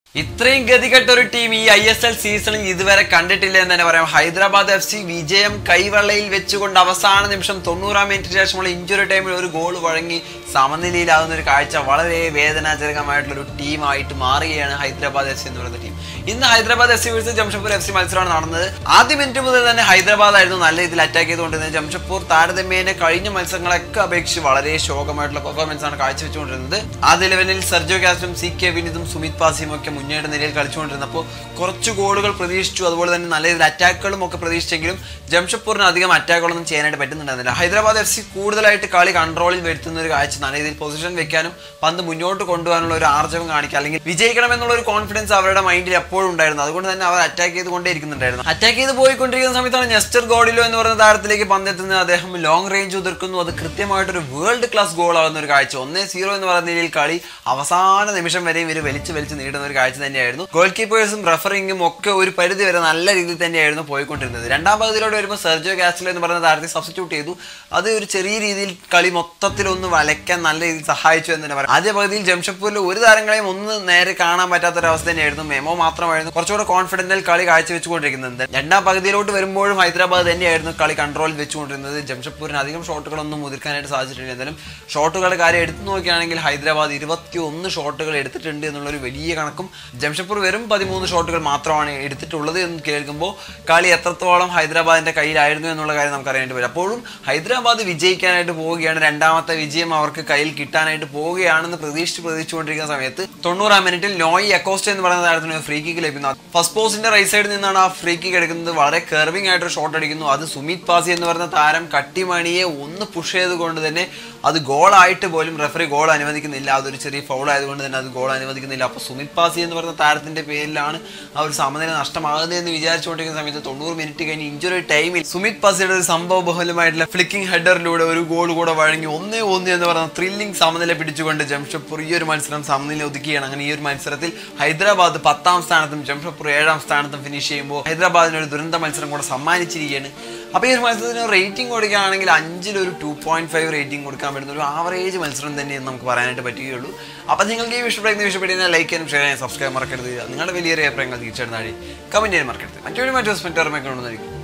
ഇത്രയും ഗതികെട്ട ഒരു ടീം ഈ ഐ എസ് എൽ സീസണിൽ ഇതുവരെ കണ്ടിട്ടില്ല എന്ന് തന്നെ പറയാം ഹൈദരാബാദ് എഫ് സി വിജയം കൈവെള്ളയിൽ വെച്ചുകൊണ്ട് അവസാന നിമിഷം തൊണ്ണൂറാം മിനിറ്റിന് ശേഷമുള്ള ഇഞ്ചുറി ടൈമിൽ ഒരു ഗോൾ വഴങ്ങി സമനിലയിലാകുന്ന ഒരു കാഴ്ച വളരെ വേദനാജനകമായിട്ടുള്ള ഒരു ടീമായിട്ട് മാറുകയാണ് ഹൈദരാബാദ് എഫ് സി എന്ന് പറയുന്ന ടീം ഇന്ന് Hyderabad F C versus Jamshedpur F C മത്സരമാണ് നടന്നത് ആദ്യ മിനിറ്റ് മുതൽ തന്നെ ഹൈദരാബാദ് ആയിരുന്നു നല്ല രീതിയിൽ അറ്റാക്ക് ചെയ്തുകൊണ്ടിരുന്നത് ജംഷഡ്പൂർ താരതമ്യേന കഴിഞ്ഞ മത്സരങ്ങളൊക്കെ അപേക്ഷിച്ച് വളരെ ശോകമായിട്ടുള്ള പെർഫോമൻസ് ആണ് കാഴ്ചവെച്ചുകൊണ്ടിരുന്നത് ആദ്യ ലെവലിൽ സെർജോ കാസ്റ്റും സി കെ വിനിതും സുമിത് പാസിയും ഒക്കെ മുന്നേറ്റ നിലയിൽ കളിച്ചുകൊണ്ടിരുന്നപ്പോൾ കുറച്ച് ഗോളുകൾ പ്രതീക്ഷിച്ചു അതുപോലെ തന്നെ നല്ല രീതിയിൽ അറ്റാക്കുകളും ഒക്കെ പ്രതീക്ഷിച്ചെങ്കിലും ജംഷഡ്പൂരിന് അധികം അറ്റാക്കുകളൊന്നും ചെയ്യാനായിട്ട് പറ്റുന്നുണ്ടായിരുന്നില്ല ഹൈദരാബാദ് എഫ് സി കൂടുതലായിട്ട് കളി കൺട്രോളിൽ വരുത്തുന്ന ഒരു കാഴ്ച നല്ല രീതിയിൽ പൊസിഷൻ വെക്കാനും പന്ത് മുന്നോട്ട് കൊണ്ടുപോകാനുള്ള ഒരു ആർജവം കാണിക്കുക അല്ലെങ്കിൽ വിജയിക്കണം എന്നുള്ള ഒരു കോൺഫിഡൻസ് അവരുടെ മൈൻഡിൽ എപ്പോഴും ഉണ്ടായിരുന്നു അതുകൊണ്ട് തന്നെ അവർ അറ്റാക്ക് ചെയ്തുകൊണ്ടേയിരിക്കുന്നുണ്ടായിരുന്നു അറ്റാക്ക് ചെയ്ത് പോയിക്കൊണ്ടിരിക്കുന്ന സമയത്താണ് നെസ്റ്റർ ഗോഡിലോ എന്ന് പറയുന്ന താരത്തിലേക്ക് പന്തെത്തുന്നത് അദ്ദേഹം ലോങ് റേഞ്ച് ഉതിർക്കുന്നു അത് കൃത്യമായിട്ടൊരു വേൾഡ് ക്ലാസ് ഗോൾ ആവുന്ന ഒരു കാഴ്ച ഒന്നേ സീറോ എന്ന് പറയുന്ന രീതിയിൽ കളി അവസാന നിമിഷം വരെയും ഇവർ വലിച്ച് വലിച്ച് നീടുന്ന ഒരു കാഴ്ച തന്നെയായിരുന്നു ഗോൾ കീപ്പേഴ്സും റഫറിങ്ങും ഒക്കെ ഒരു പരിധി വരെ നല്ല രീതിയിൽ തന്നെയായിരുന്നു പോയിക്കൊണ്ടിരുന്നത് രണ്ടാം പകുതിയിലോട്ട് വരുമ്പോൾ സെർജോ കാസ്റ്റലോ എന്ന് പറയുന്ന താരത്തെ സബ്സ്റ്റിറ്റ്യൂട്ട് ചെയ്തു അത് ഒരു ചെറിയ രീതിയിൽ കളി മൊത്തത്തിൽ ഒന്ന് വലയ്ക്കാൻ നല്ല രീതിയിൽ സഹായിച്ചു എന്ന് തന്നെ പറയാം ആദ്യ പകുതിയിൽ ജംഷഡ്പൂരിൽ ഒരു താരങ്ങളെയും ഒന്ന് നേരെ കാണാൻ പറ്റാത്തൊരവസ്ഥ തന്നെയായിരുന്നു മെമോ മാത്രമായിരുന്നു കുറച്ചുകൂടെ കോൺഫിഡന്റിൽ കളി കാഴ്ചവെച്ചുകൊണ്ടിരിക്കുന്നത് രണ്ടാം പകുതിയിലോട്ട് വരുമ്പോഴും ഹൈദരാബാദ് തന്നെയായിരുന്നു കളി കൺട്രോളിൽ വെച്ചുകൊണ്ടിരുന്നത് ജംഷഡ്പൂരിന് അധികം ഷോട്ടുകളൊന്നും മുതിർക്കാനായിട്ട് സാധിച്ചിട്ടില്ല എന്തായാലും ഷോട്ടുകളുടെ കാര്യം എടുത്തു നോക്കുകയാണെങ്കിൽ ഹൈദരാബാദ് ഇരുപത്തി ഒന്ന് ഷോട്ടുകൾ എടുത്തിട്ടുണ്ട് എന്നുള്ളൊരു വലിയ കണക്കും ജംഷഡ്പൂർ വെറും പതിമൂന്ന് ഷോട്ടുകൾ മാത്രമാണ് എടുത്തിട്ടുള്ളത് എന്ന് കേൾക്കുമ്പോൾ കളി എത്രത്തോളം ഹൈദരാബാദിന്റെ കയ്യിലായിരുന്നു എന്നുള്ള കാര്യം നമുക്ക് അറിയാനായിട്ട് വരും അപ്പോഴും ഹൈദരാബാദ് വിജയിക്കാനായിട്ട് പോവുകയാണ് രണ്ടാമത്തെ വിജയം അവർക്ക് കയ്യിൽ കിട്ടാനായിട്ട് പോവുകയാണെന്ന് പ്രതീക്ഷിച്ച് പ്രതീക്ഷിച്ചുകൊണ്ടിരിക്കുന്ന സമയത്ത് തൊണ്ണൂറാം മിനിറ്റിൽ നോയി എക്കോസ്റ്റ് എന്ന് പറയുന്ന താരത്തിന് ഫ്രീ കിക്ക് ലഭിക്കുന്നു ഫസ്റ്റ് പോസ്റ്റിന്റെ റൈറ്റ് സൈഡിൽ നിന്നാണ് ആ ഫ്രീ കിക്ക് എടുക്കുന്നത് വളരെ കെർവിംഗ് ആയിട്ടൊരു ഷോട്ട് അടിക്കുന്നു അത് സുമിത് പാസി എന്ന് പറയുന്ന താരം കട്ടിമണിയെ ഒന്ന് പുഷ് ചെയ്തുകൊണ്ട് തന്നെ അത് ഗോളായിട്ട് പോലും റെഫറി ഗോൾ അനുവദിക്കുന്നില്ല അതൊരു ചെറിയ ഫൗൾ ആയതുകൊണ്ട് തന്നെ അത് ഗോൾ അനുവദിക്കുന്നില്ല അപ്പോൾ സുമിത് പാസി എന്ന് പറയുന്ന താരത്തിന്റെ പേരിലാണ് ആ ഒരു സമനില നഷ്ടമാകുന്നതെന്ന് വിചാരിച്ചുകൊണ്ടിരിക്കുന്ന സമയത്ത് തൊണ്ണൂറ് മിനിറ്റ് കഴിഞ്ഞ് ഇഞ്ചുറി ടൈമിൽ സുമിത് പാസിയുടെ ഒരു സംഭവ ബഹുലമായിട്ടുള്ള ഫ്ലിക്കിംഗ് ഹെഡറിലൂടെ ഒരു ഗോൾ കൂടെ വഴങ്ങി ഒന്നേ ഒന്ന് എന്ന് പറയുന്ന ത്രില്ലിംഗ് സമനില പിടിച്ചുകൊണ്ട് ജംഷഡ്പൂർ ഈ ഒരു മത്സരം സമനില ഒതുക്കുകയാണ് അങ്ങനെ ഈ ഒരു മത്സരത്തിൽ ഹൈദരാബാദ് പത്താം സ്ഥാനത്തും ജംഷഡ്പൂർ ഏഴാം സ്ഥാനത്തും ഫിനിഷ് ചെയ്യുമ്പോൾ ഹൈദരാബാദിന് ഒരു ദുരന്ത മത്സരം കൂടെ സമ്മാനിച്ചിരിക്കുകയാണ് അപ്പോൾ ഈ ഒരു മത്സരത്തിന് റേറ്റിംഗ് കൊടുക്കുകയാണെങ്കിൽ അഞ്ചിൽ ഒരു ടു പോയിന്റ് ഫൈവ് റേറ്റിംഗ് കൊടുക്കാൻ പറ്റുന്ന ഒരു ആവറേജ് മത്സരം തന്നെയെന്ന് നമുക്ക് പറയാനായിട്ട് പറ്റുകയുള്ളൂ അപ്പോൾ നിങ്ങൾക്ക് ഈ ഇഷ്ടപ്പെടുന്ന ഇഷ്ടപ്പെടുന്ന ലൈക്ക് ചെയ്യാനും ഷെയർ ചെയ്യാനും സബ്സ്ക്രൈബ് മറക്കരുത് നിങ്ങളുടെ വലിയ അഭിപ്രായങ്ങൾ തീർച്ചയായിട്ടും താഴെ കമൻറ്റ് ചെയ്യാൻ മറക്കരുത് മറ്റൊരു മറ്റു സ്പെൻറ്റർ കൊണ്ടുവന്നിരിക്കും